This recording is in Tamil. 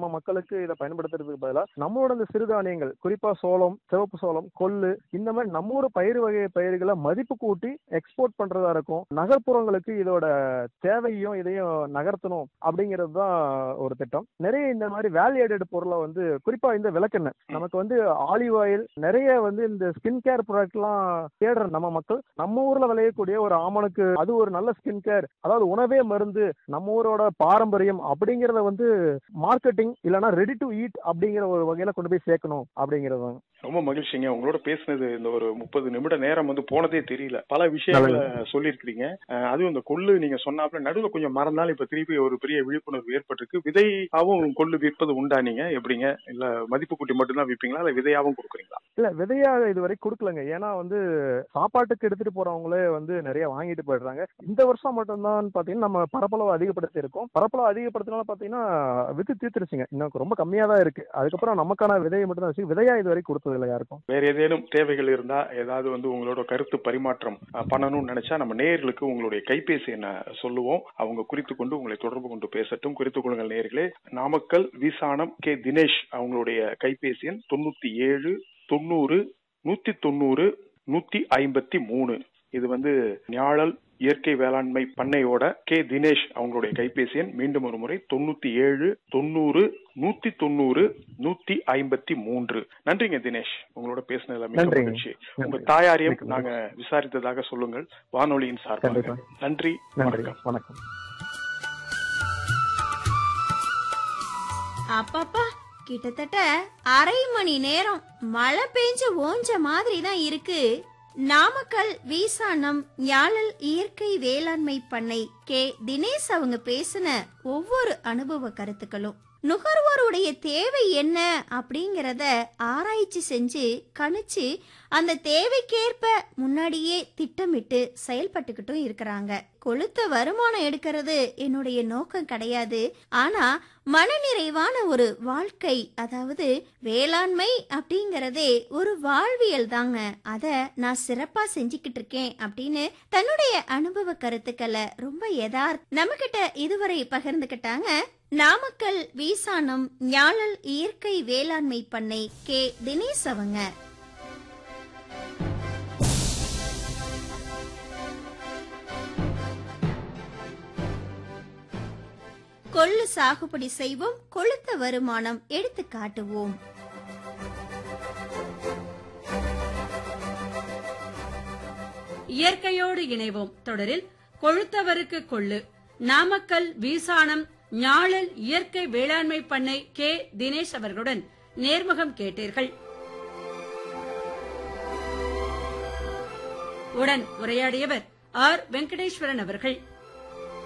நம்ம மக்களுக்கு இதை பயன்படுத்துறதுக்கு பதிலா நம்மளோட இந்த சிறுதானியங்கள் குறிப்பா சோளம் சிவப்பு சோளம் கொள்ளு இந்த மாதிரி நம்ம ஊர் பயிர் வகை பயிர்களை மதிப்பு கூட்டி எக்ஸ்போர்ட் பண்றதா இருக்கும் நகர்ப்புறங்களுக்கு இதோட தேவையும் இதையும் நகர்த்தணும் அப்படிங்கிறது தான் ஒரு திட்டம் நிறைய இந்த மாதிரி வேல்யூடட் பொருளை வந்து குறிப்பா இந்த விளக்கெண்ணெய் நமக்கு வந்து ஆலிவ் ஆயில் நிறைய வந்து இந்த ஸ்கின் கேர் ப்ராடக்ட்லாம் தேடுற நம்ம மக்கள் நம்ம ஊர்ல விளையக்கூடிய ஒரு ஆமணக்கு அது ஒரு நல்ல ஸ்கின் கேர் அதாவது உணவே மருந்து நம்ம ஊரோட பாரம்பரியம் அப்படிங்கறத வந்து மார்க்கெட்டிங் இல்லைன்னா ரெடி டு ஈட் அப்படிங்கிற ஒரு வகையில கொண்டு போய் சேர்க்கணும் அப்படிங்கிறது தான் ரொம்ப மகிழ்ச்சிங்க உங்களோட பேசினது இந்த ஒரு முப்பது நிமிட நேரம் வந்து போனதே தெரியல பல விஷயங்களை சொல்லியிருக்கிறீங்க அஹ் அதுவும் இந்த கொள்ளு நீங்க சொன்னாப்ல நடுவில் கொஞ்சம் மறந்தாலும் இப்ப திருப்பி ஒரு பெரிய விழிப்புணர்வு ஏற்பட்டிருக்கு விதையாவும் கொள்ளு விற்பது உண்டா நீங்க எப்படிங்க இல்ல மதிப்பு கூட்டி மட்டும்தான் விற்பீங்களா இல்ல விதையாவும் கொடுக்குறீங்களா இல்ல விதையா இதுவரை கொடுக்கலங்க ஏன்னா வந்து சாப்பாட்டுக்கு எடுத்துட்டு போறவங்களே வந்து நிறைய வாங்கிட்டு போயிடுறாங்க இந்த வருஷம் மட்டும்தான் பாத்தீங்கன்னா நம்ம பரப்பளவு அதிகப்படுத்தி இருக்கோம் பரப்பளவு அதிகப்படுத்தினால பாத்தீங்கன்னா வித்து தீர்த்துருச்சுங்க இன்னும் ரொம்ப கம்மியா தான் இருக்கு அதுக்கப்புறம் நமக்கான விதையை மட்டும் தான் வச்சு விதையா இதுவரை கொடுத்தது இல்லை யாருக்கும் வேற ஏதேனும் தேவைகள் இருந்தா ஏதாவது வந்து உங்களோட கருத்து பரிமாற்றம் அஹ், பண்ணணும்னு நினைச்சா நம்ம நேயர்களுக்கு உங்களுடைய கைபேசி என்ன சொல்லுவோம் அவங்க குறித்து கொண்டு உங்களை தொடர்பு கொண்டு பேசட்டும் குறித்துக் கொள்ளுங்கள் நேயர்களே நாமக்கல் விசானம் கே தினேஷ் அவங்களுடைய கைபேசி எண் தொண்ணூத்தி ஏழு தொண்ணூறு நூத்தி தொண்ணூறு நூத்தி ஐம்பத்தி மூணு இது வந்து ஞாழல் இயற்கை வேளாண்மை பண்ணையோட கே தினேஷ் அவங்களுடைய கைபேசி எண் மீண்டும் ஒரு முறை தொண்ணூத்தி ஏழு தொண்ணூறு நூத்தி தொண்ணூறு நூத்தி ஐம்பத்தி மூன்று நன்றிங்க தினேஷ் உங்களோட பேசினதுல மிக நன்றிங்க. மகிழ்ச்சி உங்க நன்றி. தாயாரையும் மிக்க நாங்க விசாரித்ததாக சொல்லுங்கள் வானொலியின் சார்பாக கண்டிப்பா. நன்றி நன்றி வணக்கம் வணக்கம் அப்பப்பா கிட்டத்தட்ட அரை மணி நேரம் மழை பெஞ்சு ஓஞ்ச மாதிரி தான் இருக்கு நாமக்கல் வீசானம் ஞாழல் இயற்கை வேளாண்மை பண்ணை கே தினேஷ் அவங்க பேசின ஒவ்வொரு அனுபவ கருத்துக்களும் நுகர்வோருடைய தேவை என்ன அப்படிங்கறத ஆராய்ச்சி செஞ்சு கணிச்சு அந்த தேவைக்கேற்ப முன்னாடியே திட்டமிட்டு செயல்பட்டுக்கிட்டும் இருக்கிறாங்க கொளுத்த வருமானம் எடுக்கிறது என்னுடைய நோக்கம் கிடையாது ஆனா மனநிறைவான ஒரு வாழ்க்கை அதாவது வேளாண்மை அப்படிங்கறதே ஒரு வாழ்வியல் தாங்க அத நான் சிறப்பா செஞ்சுக்கிட்டு இருக்கேன் அப்படின்னு தன்னுடைய அனுபவ கருத்துக்களை ரொம்ப யதார்த்த நம்ம கிட்ட இதுவரை பகிர்ந்துக்கிட்டாங்க நாமக்கல் வீசானம் ஞாழல் இயற்கை வேளாண்மை பண்ணை கே தினேஷ் அவங்க கொள்ளு சாகுபடி செய்வோம் கொளுத்த வருமானம் எடுத்து காட்டுவோம் இயற்கையோடு இணைவோம் தொடரில் கொழுத்தவருக்கு கொள்ளு நாமக்கல் வீசானம் ஞாழல் இயற்கை வேளாண்மை பண்ணை கே தினேஷ் அவர்களுடன் நேர்முகம் கேட்டீர்கள் உடன் உரையாடியவர் ஆர் வெங்கடேஸ்வரன் அவர்கள்